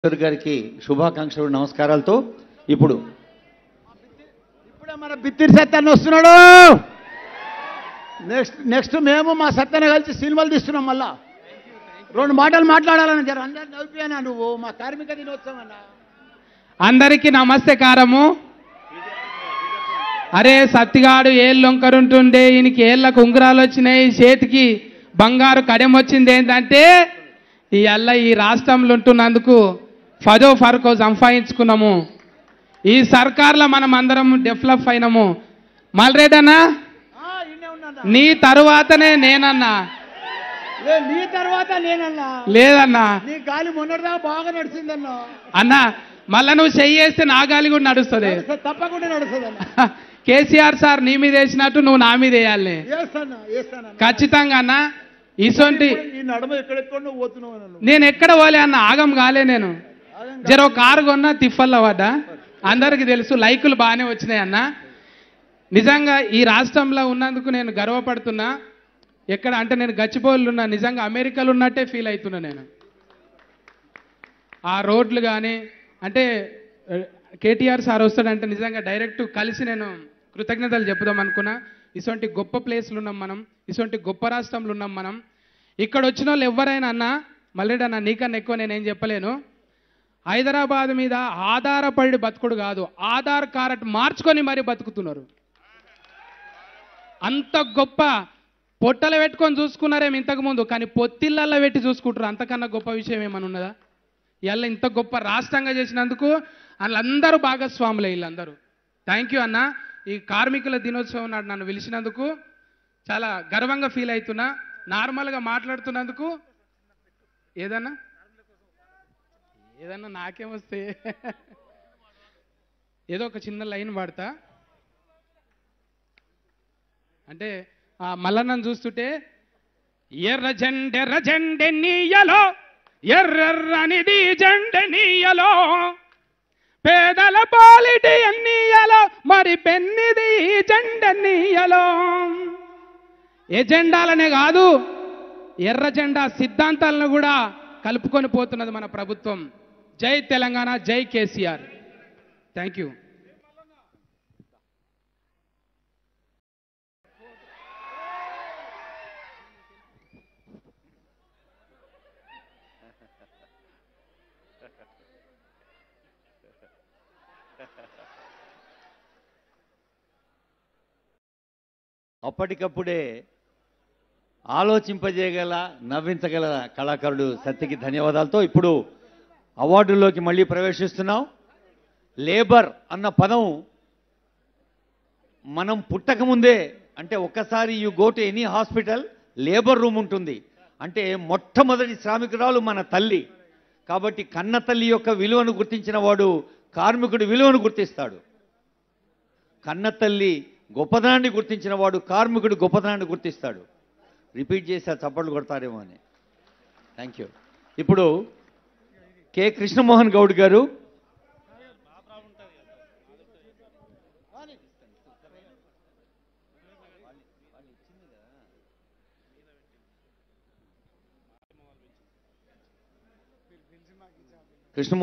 గారు గారికి శుభాకాంక్షలు నమస్కారాలతో ఇప్పుడు ఇప్పుడే మన బిత్తిరి సత్యాన్ని వస్తున్నాడు నెక్స్ట్ నెక్స్ట్ మేము మా సత్యాన్ని కలిసి సినిమాలు తీస్తున్నాం మళ్ళా రెండు మాటలు మాట్లాడాలని జర అందరు నవ్విపోయానా నువ్వు మా కార్మిక దినోత్సవం అన్న అందరికీ నమస్తే కారము అరే సత్తిగాడు ఏళ్ళు వంకరుంటుండే ఈయనకి ఏళ్ళకు ఉంగరాలు వచ్చినాయి చేతికి బంగారు కడెం వచ్చింది ఏంటంటే ఈ అల్ల ఈ రాష్ట్రంలో ఉంటున్నందుకు ఫదో ఫరకో సంపాదించుకున్నాము ఈ సర్కార్లో మనం అందరం డెవలప్ అయినాము మల్రెడన్నా ఆ, ఈయనే ఉన్నాడా? నీ తరువాతనే నేనన్నా లే, నీ తర్వాత నేనన్నా లేదన్నా నీ గాలి మొన్నటిదాకా బాగా నడిచిందన్నా అన్నా మళ్ళా నువ్వు చెయ్యి వేస్తే నా గాలి కూడా నడుస్తుంది నడుస్తుంది, తప్పకుండా నడుస్తుంది అన్న కేసీఆర్ సార్ నీ మీద వేసినట్టు నువ్వు నా మీద వేయాలి వేస్తాను వేస్తాను ఖచ్చితంగా అన్న ఇసొంటి ఈ నడుమ ఎక్కడెక్కడ నువ్వు పోతున్నావు అన్న నువ్వు నేను ఎక్కడ పోలే అన్న ఆగం కాలే నేను జర ఒక కారు కొన్నా తిఫల్లో పడ్డా అందరికి తెలుసు లైకులు బాగానే వచ్చినాయి అన్న నిజంగా ఈ రాష్ట్రంలో ఉన్నందుకు నేను గర్వపడుతున్నా ఎక్కడ అంటే నేను గచ్చిబౌళ్ళు ఉన్నా నిజంగా అమెరికాలో ఉన్నట్టే ఫీల్ అవుతున్నా నేను ఆ రోడ్లు కానీ అంటే ఆ, కేటీఆర్ సార్ వస్తాడంటే నిజంగా డైరెక్ట్ కలిసి నేను కృతజ్ఞతలు చెప్పుదాం అనుకున్నా ఇటువంటి గొప్ప ప్లేస్లు ఉన్నాం మనం ఇటువంటి గొప్ప రాష్ట్రంలో ఉన్నాం మనం ఇక్కడ వచ్చిన వాళ్ళు ఎవరైనా అన్నా మళ్ళీ అన్న నీకన్నా ఎక్కువ నేనేం చెప్పలేను హైదరాబాద్ మీద ఆధారపడి బతుకుడు కాదు ఆధార్ కార్డ్ మార్చుకొని మరీ బతుకుతున్నారు అంత గొప్ప పొట్టలు పెట్టుకొని చూసుకున్నారేమో ఇంతకు ముందు కానీ పొత్తిళ్ళల్లో పెట్టి చూసుకుంటారు అంతకన్నా గొప్ప విషయం ఏమైనా ఉన్నదా ఇవాళ ఇంత గొప్ప రాష్ట్రంగా చేసినందుకు వాళ్ళందరూ భాగస్వాములే వీళ్ళందరూ థ్యాంక్ యూ అన్న ఈ కార్మికుల దినోత్సవం నాడు నన్ను పిలిచినందుకు చాలా గర్వంగా ఫీల్ అవుతున్నా నార్మల్గా మాట్లాడుతున్నందుకు ఏదన్నా ఏదన్నా నాకేమొస్తే ఏదో ఒక చిన్న లైన్ పాడతా అంటే ఆ మల్లన్నను చూస్తుంటే ఎర్ర జెండెర్ర జెండెన్నీయలో ఎర్రెర్రనిది జెండెనీయలో పేదల పాలిటి ఎన్నీయలో మరి పెన్నిది ఈ జెండెన్నీయలో ఎజెండాలనే కాదు ఎర్ర జెండా సిద్ధాంతాలను కూడా కలుపుకొని పోతున్నది మన ప్రభుత్వం జై తెలంగాణ జై కేసీఆర్ థ్యాంక్ యూ అప్పటికప్పుడే ఆలోచింపజేయగల నవ్వించగల కళాకారుడు సత్యకి ధన్యవాదాలతో ఇప్పుడు అవార్డుల్లోకి మళ్ళీ ప్రవేశిస్తున్నాం లేబర్ అన్న పదం మనం పుట్టకముందే అంటే ఒక్కసారి you go to any hospital labour room ఉంటుంది అంటే మొట్టమొదటి శ్రామికురాలు మన తల్లి కాబట్టి కన్న తల్లి యొక్క విలువను గుర్తించిన వాడు కార్మికుడి విలువను గుర్తిస్తాడు కన్న తల్లి గొప్పదనాన్ని గుర్తించిన వాడు కార్మికుడి గొప్పదనాన్ని గుర్తిస్తాడు రిపీట్ చేసి ఆ చప్పట్లు కొడతారేమో అని థ్యాంక్ యూ ఇప్పుడు కె కృష్ణమోహన్ గౌడ్ గారు కృష్ణ